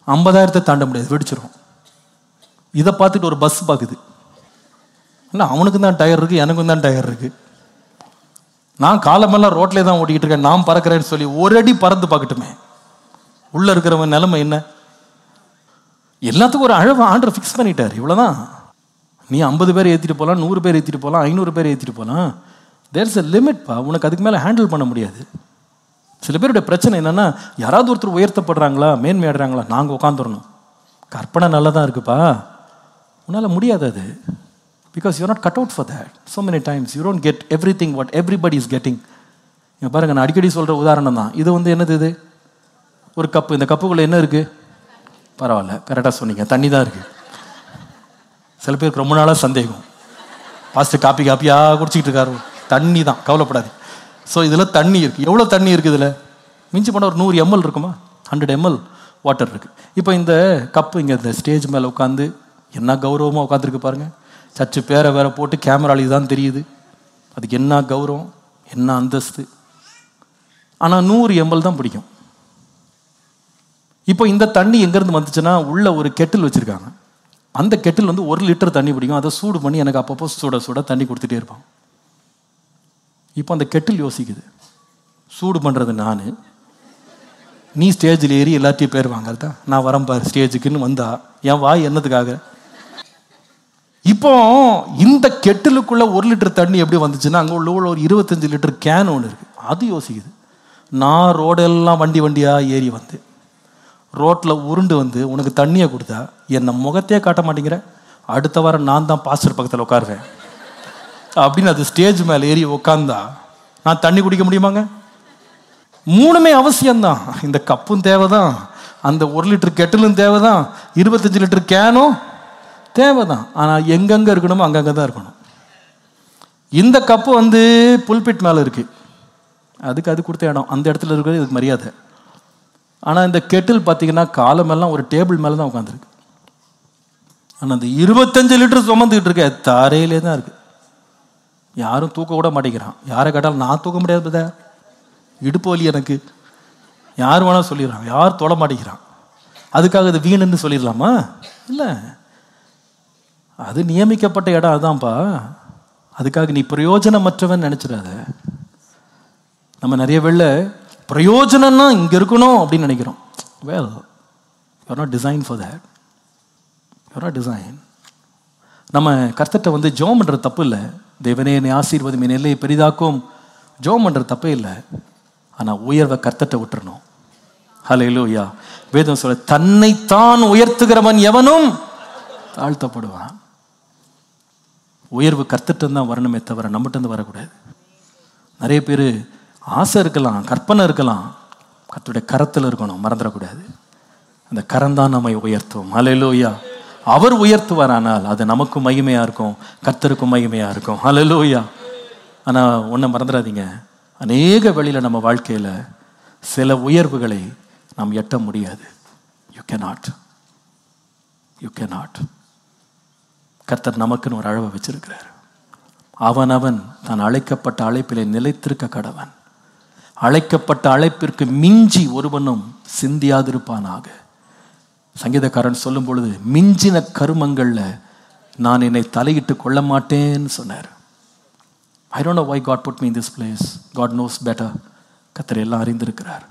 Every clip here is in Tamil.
ஐம்பதாயிரத்தை தாண்ட முடியாது வெடிச்சிரும் இதை பார்த்துட்டு ஒரு பஸ் பார்க்குது இல்லை அவனுக்கும் தான் டயர் இருக்குது எனக்கும் தான் டயர் இருக்குது நான் காலமெல்லாம் ரோட்லேயே தான் ஓட்டிக்கிட்டு இருக்கேன் நான் பறக்கிறேன்னு சொல்லி ஒரு அடி பறந்து பார்க்கட்டுமே உள்ளே இருக்கிறவன் நிலைமை என்ன எல்லாத்துக்கும் ஒரு அழகு ஆண்டர் ஃபிக்ஸ் பண்ணிட்டார் இவ்வளோதான் நீ ஐம்பது பேர் ஏற்றிட்டு போகலாம் நூறு பேர் ஏற்றிட்டு போகலாம் ஐநூறு பேர் ஏற்றிட்டு போகலாம் தேர்ஸ் a லிமிட்ப்பா உனக்கு அதுக்கு மேலே ஹேண்டில் பண்ண முடியாது சில பேருடைய பிரச்சனை என்னன்னா யாராவது ஒருத்தர் உயர்த்தப்படுறாங்களா மேன்மையாடுறாங்களா நாங்கள் உட்காந்துடணும் கற்பனை நல்லா தான் இருக்குப்பா உன்னால் முடியாது அது because you not cut out for that so many times you don't get everything what everybody is getting இங்கே பாருங்க நான் அடிக்கடி சொல்கிற உதாரணம் தான் இது வந்து என்னது இது ஒரு கப்பு இந்த கப்புக்குள்ளே என்ன இருக்குது பரவாயில்ல கரெக்டாக சொன்னீங்க தண்ணி தான் இருக்குது சில பேருக்கு ரொம்ப நாளாக சந்தேகம் பாஸ்ட்டு காப்பி காப்பியாக குடிச்சிக்கிட்டு இருக்காரு தண்ணி தான் கவலைப்படாது ஸோ இதில் தண்ணி இருக்குது எவ்வளோ தண்ணி இருக்குது இதில் மிஞ்சி போனால் ஒரு நூறு எம்எல் இருக்குமா ஹண்ட்ரட் எம்எல் வாட்டர் இருக்குது இப்போ இந்த கப்பு இங்கே இந்த ஸ்டேஜ் மேலே உட்காந்து என்ன கௌரவமாக உட்காந்துருக்கு பாருங்க சர்ச்சு பேரை வேற போட்டு கேமராலி தான் தெரியுது அதுக்கு என்ன கௌரவம் என்ன அந்தஸ்து ஆனால் நூறு எம்எல் தான் பிடிக்கும் இப்போ இந்த தண்ணி எங்கேருந்து வந்துச்சுன்னா உள்ள ஒரு கெட்டில் வச்சுருக்காங்க அந்த கெட்டில் வந்து ஒரு லிட்டர் தண்ணி பிடிக்கும் அதை சூடு பண்ணி எனக்கு அப்பப்போ சுட சுட தண்ணி கொடுத்துட்டே இருப்பான் இப்போ அந்த கெட்டில் யோசிக்குது சூடு பண்ணுறது நான் நீ ஸ்டேஜில் ஏறி எல்லாத்தையும் பேர் வாங்கறதா நான் வரேன் பாரு ஸ்டேஜுக்குன்னு வந்தா என் வாய் என்னதுக்காக இப்போ இந்த கெட்டிலுக்குள்ள ஒரு லிட்டர் தண்ணி எப்படி வந்துச்சுன்னா அங்கே உள்ள ஒரு இருபத்தஞ்சு லிட்டர் கேன் ஒன்று இருக்கு அது யோசிக்குது நான் ரோடெல்லாம் வண்டி வண்டியாக ஏறி வந்து ரோட்டில் உருண்டு வந்து உனக்கு தண்ணியை கொடுத்தா என்னை முகத்தையே காட்ட மாட்டேங்கிற அடுத்த வாரம் நான் தான் பாஸ்டர் பக்கத்தில் உட்காருவேன் அப்படின்னு அது ஸ்டேஜ் மேலே ஏறி உட்காந்தா நான் தண்ணி குடிக்க முடியுமாங்க மூணுமே அவசியம்தான் இந்த கப்பும் தேவைதான் அந்த ஒரு லிட்டர் கெட்டிலும் தேவைதான் இருபத்தஞ்சு லிட்டர் கேனும் தேவைதான் ஆனால் எங்கெங்கே இருக்கணுமோ அங்கங்கே தான் இருக்கணும் இந்த கப்பு வந்து புல்பிட் மேலே இருக்கு அதுக்கு அது கொடுத்த இடம் அந்த இடத்துல இருக்கிறது இதுக்கு மரியாதை ஆனால் இந்த கெட்டில் பார்த்தீங்கன்னா காலமெல்லாம் ஒரு டேபிள் மேலே தான் உட்காந்துருக்கு ஆனால் அந்த இருபத்தஞ்சு லிட்டர் சுமந்துக்கிட்டு இருக்க தரையிலே தான் இருக்கு யாரும் தூக்க கூட மாட்டேங்கிறான் யாரை கேட்டாலும் நான் தூக்க முடியாது பதா இடுப்பு வலி எனக்கு யார் வேணால் சொல்லிடுறான் யார் தொட மாட்டேங்கிறான் அதுக்காக இது வீணுன்னு சொல்லிடலாமா இல்லை அது நியமிக்கப்பட்ட இடம் அதான்ப்பா அதுக்காக நீ பிரயோஜனமற்றவன் நினைச்சிடாத நம்ம நிறைய வேளை பிரயோஜனம்னா இங்கே இருக்கணும் அப்படின்னு நினைக்கிறோம் well you're not design for that you're not design நம்ம கர்த்தட்ட வந்து ஜோம் பண்ணுறது தப்பு இல்லை தேவனே என்னை ஆசீர்வதம் என் எல்லையை பெரிதாக்கும் ஜோம் பண்ணுறது தப்பே இல்லை ஆனால் உயர்வை கர்த்தட்ட விட்டுறணும் ஹலோ இல்லையா வேதம் சொல்ல தன்னைத்தான் உயர்த்துகிறவன் எவனும் தாழ்த்தப்படுவான் உயர்வு கர்த்தட்டம் தான் வரணுமே தவிர நம்மகிட்ட வரக்கூடாது நிறைய பேர் ஆசை இருக்கலாம் கற்பனை இருக்கலாம் கர்த்தருடைய கரத்தில் இருக்கணும் மறந்துடக்கூடாது அந்த கரம் தான் நம்மை உயர்த்தும் ஹalleluya அவர் உயர்த்துவார் ஆனால் அது நமக்கும் மகிமையா இருக்கும் கர்த்தருக்கும் மகிமையா இருக்கும் ஹalleluya ஆனா ஒன்றை மறந்துடாதீங்க அநேக வழியில நம்ம வாழ்க்கையில சில உயர்வுகளை நாம் எட்ட முடியாது யூ cannot யூ cannot கர்த்தர் நமக்குன்னு ஒரு அழவை வச்சிருக்கிறார் அவனவன் தான் அழைக்கப்பட்ட அழைப்பிலே நிலைத்திருக்க கடவன் அழைக்கப்பட்ட அழைப்பிற்கு மிஞ்சி ஒருவனும் சிந்தியாதிருப்பானாக சங்கீதக்காரன் சொல்லும் பொழுது மிஞ்சின கருமங்கள்ல நான் என்னை தலையிட்டு கொள்ள மாட்டேன்னு சொன்னார் I don't know why God put me this place God knows better கர்த்தர் எல்லாம் அறிந்திருக்கிறார்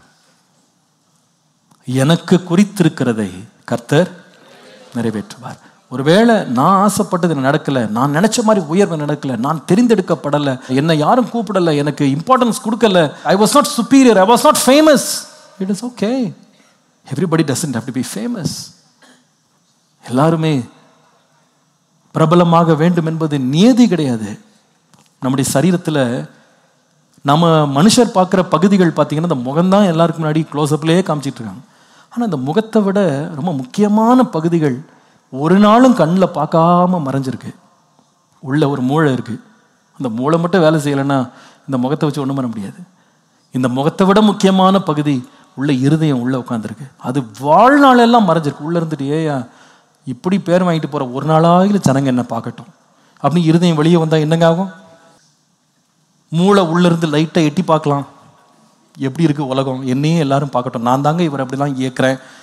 எனக்கு குறித்திருக்கிறதை கர்த்தர் நிறைவேற்றுவார் ஒருவேளை நான் ஆசைப்பட்டது நடக்கல நான் நினைச்ச மாதிரி உயர்வு நடக்கல நான் தெரிந்தெடுக்கப்படல என்னை யாரும் கூப்பிடல எனக்கு இம்பார்ட்டன்ஸ் கொடுக்கல I was not superior I was not famous it is okay everybody doesn't have to be famous எல்லாருமே பிரபலமாக வேண்டும் என்பது நியதி கிடையாது நம்முடைய சரீரத்தில் நம்ம மனுஷர் பார்க்குற பகுதிகள் பார்த்தீங்கன்னா இந்த முகம்தான் எல்லாருக்கும் முன்னாடி க்ளோஸ்அப்லேயே காமிச்சிட்டு இருக்காங்க ஆனால் இந்த முகத்தை விட ரொம்ப முக்கியமான பகுதிகள் ஒரு நாளும் கண்ணில் பார்க்காம மறைஞ்சிருக்கு உள்ள ஒரு மூளை இருக்குது அந்த மூளை மட்டும் வேலை செய்யலைன்னா இந்த முகத்தை வச்சு ஒன்றும் பண்ண முடியாது இந்த முகத்தை விட முக்கியமான பகுதி உள்ள இருதயம் உள்ள உட்காந்துருக்கு அது வாழ்நாளெல்லாம் மறைஞ்சிருக்கு உள்ள இருந்துட்டு ஏயா இப்படி பேர் வாங்கிட்டு போகிற ஒரு நாளாகில ஜனங்க என்ன பார்க்கட்டும் அப்படின்னு இருதயம் வெளியே வந்தால் என்னங்க ஆகும் மூளை உள்ள இருந்து லைட்டாக எட்டி பார்க்கலாம் எப்படி இருக்கு உலகம் என்னையும் எல்லாரும் பார்க்கட்டும் நான் தாங்க இவர் அப்படிலாம் இயக்குறேன்